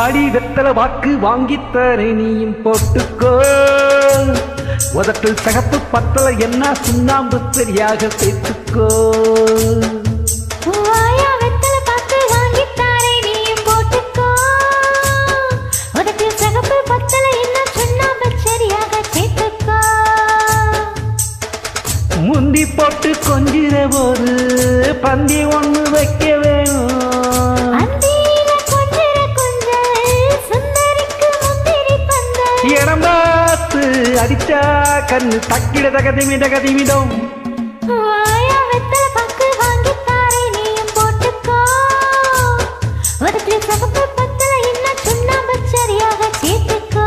வாடி வெத்தல வாக்கு வாங்கித்தரே நீயும் போட்டுக்கோ உதட்டில் சகப்பு பத்தல என்ன சுண்ணாம்பு சரியாக சேர்த்துக்கோ பூவாயா வெத்தல பாக்கு வாங்கித்தாரே நீயும் போட்டுக்கோ உனக்கு சகப்பு பத்தல என்ன சுண்ணாம்பு சரியாக சேர்த்துக்கோ முந்தி போட்டு கொஞ்சிற போது பந்தி ஒண்ணு வைக்க வேணும் அந்தியில கொஞ்சிர கொஞ்சல் சுந்தரிக்கு முந்திரி பந்தல் இடம் பார்த்து அடிச்சா கண்ணு தக்கிட தகதிமி தகதிமிடம் பூவாயா வெத்தல பாக்கு வாங்கித்தாரே நீயும் போட்டுக்கோ உனக்கு சகப்பு பத்தல என்ன சுண்ணாம்பு சரியாக சேர்த்துக்கோ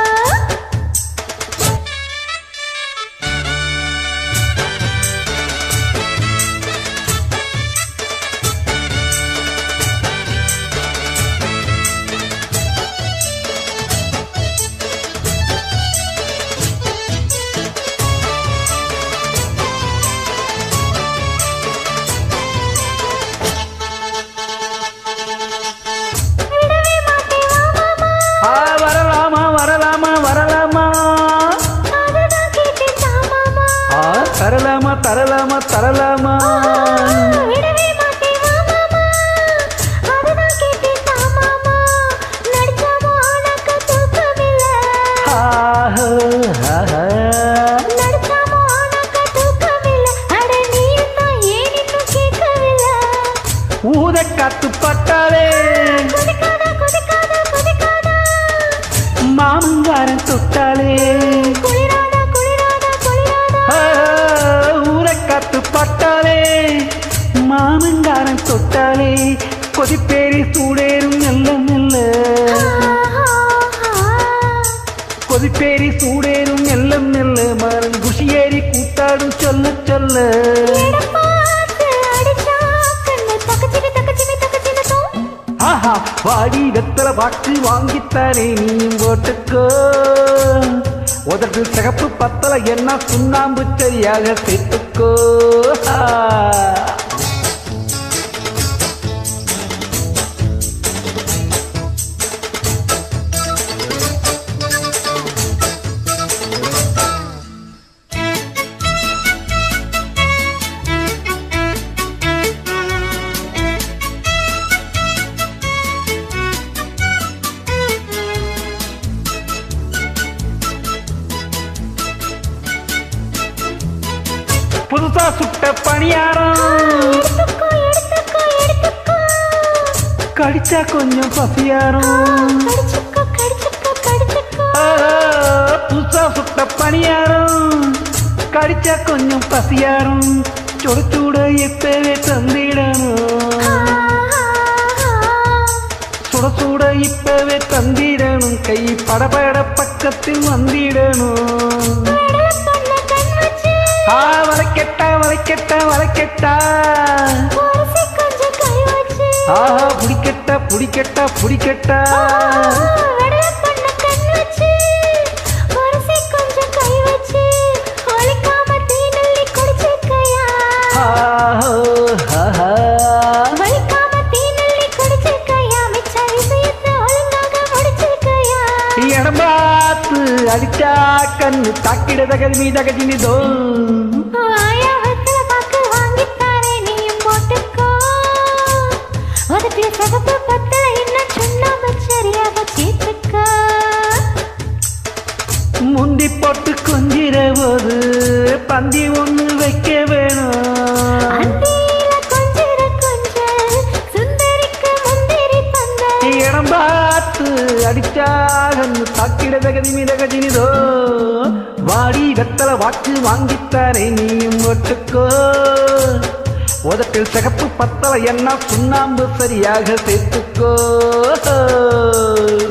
விடவே மாட்டேன் வா மாமா ஆ வரலாமா வரலாமா வரலாமா அதுதான் கேட்டேன் தா மாமா ஆ தரலாமா தரலாமா தரலாமா விடவே மாட்டேன் வா மாமா அதுதான் கேட்டேன் தா மாமா நடிச்சாமோ ஆனாக்க தூக்கமில்ல ஆஹோ, ஆஹா. நடிச்சாமோ ஆனாக்க தூக்கமில்ல அட நீயும் தான் ஏன் இன்னும் கேட்கவில்லை ஊத காத்து பட்டாலே குதிக்காதா குதிக்காதா குதிக்காதா மாமங்காரன் தொட்டாலே குளிராதா குளிராதா குளிராதா ஆ, ஊர காத்து பட்டாலே மாமங்காரன் தொட்டாலே கொதிப்பேரி சூடேறும் மெல்ல மெல்ல கொதிப்பேரி சூடேறும் மெல்ல மெல்ல மரம் குஷியேறி கூத்தாடும் சொல்ல சொல்ல இடம் பார்த்து அடிச்சா கண்ணு தக்கச்சினு தக்கச்சினு தக்கச்சினு தோ ஆஹா வாடி வெத்தல பாக்கு வாங்கித்தானே நீயும் போட்டுக்கோ உதட்டு சிகப்பு பத்தல என்ன சுண்ணாம்பு சரியாக சேர்த்துக்கோ ஆ. புதுசா சுட்ட பணியாரம் எடுத்துக்கோ எடுத்துக்கோ எடுத்துக்கோ கடிச்சா கொஞ்சம் பசியாரம் கடிச்சுக்கோ கடிச்சுக்கோ கடிச்சுக்கோ ஆ, புதுசா சுட்ட பணியாரம் கடிச்சா கொஞ்சம் பசியாரம் சுட சுட எப்பவே தந்திடணும் சுட சுட இப்பவே தந்திடணும் கை படபட பக்கத்தில் வந்திடணும் பண்ண கண் வச்சு ஆ வளைக்கட்டா வளைக்கட்டா வளைக்கட்டா பொரிசி கொஞ்சம் கை வச்சு ஆஹா புடிக்கட்டா புடிக்கட்டா புடிக்கட்டா வெடல பண்ண கண் வச்சு பொரிசி கொஞ்சம் கை வச்சு ஒலிக்காம தீனல்லி குடிச்சுக்கையா ஆஹோ, ஆஹா. வலிக்காம தீனல்லி குடிச்சுக்கையா மிச்ச விஷயத்தை ஒழுங்காக முடிச்சுக்கையா இடம் பார்த்து அடிச்சா கண்ணு தாக்கிட தகதி தகதினிதோ ஆயா வெத்தல பாக்கு வாங்கித்தாரே நீயும் போட்டுக்கோ உதட்டில சகப்பு பத்தல என்ன சுண்ணாம்பு சரியாக சேர்த்துக்கோ முந்தி போட்டு கொஞ்சிற போது பந்தி ஒண்ணு வைக்க வேணும் அந்தியில கொஞ்சிர கொஞ்சல் சுந்தரிக்கு முந்திரி பந்தல் இடம் பார்த்து அடிச்சா கண்ணு தாக்கிட தகதி தகதினிதோ வாடி வெத்தல வாக்கு வாங்கித்தாரே நீயும் ஒட்டுக்கோ உதட்டில் சிகப்பு பத்தல என்ன சுண்ணாம்பு சரியாக சேர்த்துக்கோ